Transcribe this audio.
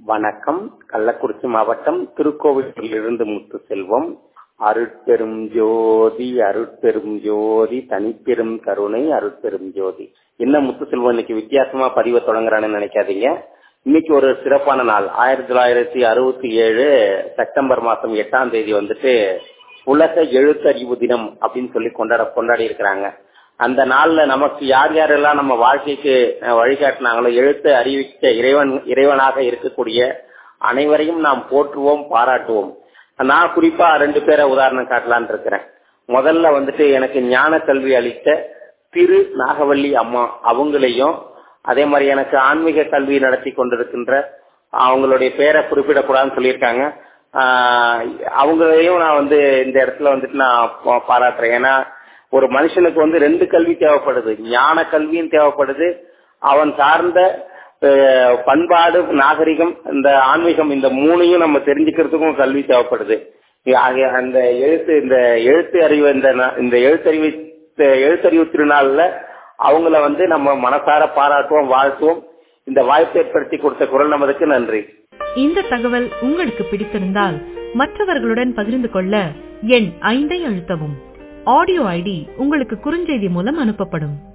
வணக்கம் கள்ளக்குறிச்சி மாவட்டம் திருக்கோவிலிருந்து முத்து செல்வம் அருட்பெரும் ஜோதி அருட்பெரும் ஜோதி தனிப்பெரும் கருணை அருட்பெரும் ஜோதி என்ன முத்து செல்வம் இன்னைக்கு வித்தியாசமா பதிவை தொடங்குறான்னு நினைக்காதீங்க இன்னைக்கு ஒரு சிறப்பான நாள் ஆயிரத்தி தொள்ளாயிரத்தி அறுபத்தி ஏழு செப்டம்பர் மாசம் எட்டாம் தேதி வந்துட்டு உலக எழுத்தறிவு தினம் அப்படின்னு சொல்லி கொண்டாட கொண்டாடி இருக்கிறாங்க அந்த நாள்ல நமக்கு யார் யாரெல்லாம் நம்ம வாழ்க்கைக்கு வழிகாட்டினாங்களோ எழுத்து அறிவிக்க இறைவன் இறைவனாக இருக்கக்கூடிய அனைவரையும் நாம் போற்றுவோம் பாராட்டுவோம் நான் குறிப்பா ரெண்டு பேரை உதாரணம் காட்டலான் இருக்கிறேன் முதல்ல வந்துட்டு எனக்கு ஞான கல்வி அளித்த திரு நாகவல்லி அம்மா அவங்களையும் அதே மாதிரி எனக்கு ஆன்மீக கல்வி நடத்தி கொண்டிருக்கின்ற அவங்களுடைய பேரை குறிப்பிடக்கூடாதுன்னு சொல்லியிருக்காங்க அவங்களையும் நான் வந்து இந்த இடத்துல வந்துட்டு நான் பாராட்டுறேன் ஏன்னா ஒரு மனுஷனுக்கு வந்து ரெண்டு கல்வி தேவைப்படுது ஞான கல்வியும் தேவைப்படுது அவன் சார்ந்த பண்பாடு நாகரிகம் இந்த ஆன்மீகம் இந்த மூணையும் நம்ம தெரிஞ்சுக்கிறதுக்கும் கல்வி தேவைப்படுது அந்த எழுத்து இந்த எழுத்து அறிவு இந்த இந்த எழுத்தறிவு எழுத்தறிவு திருநாள்ல அவங்கள வந்து நம்ம மனசார பாராட்டுவோம் வாழ்த்துவோம் இந்த வாய்ப்பை ஏற்படுத்தி கொடுத்த குரல் நமதுக்கு நன்றி இந்த தகவல் உங்களுக்கு பிடித்திருந்தால் மற்றவர்களுடன் பகிர்ந்து கொள்ள எண் ஐந்தை அழுத்தவும் ஆடியோ ஐடி உங்களுக்கு குறுஞ்செய்தி மூலம் அனுப்பப்படும்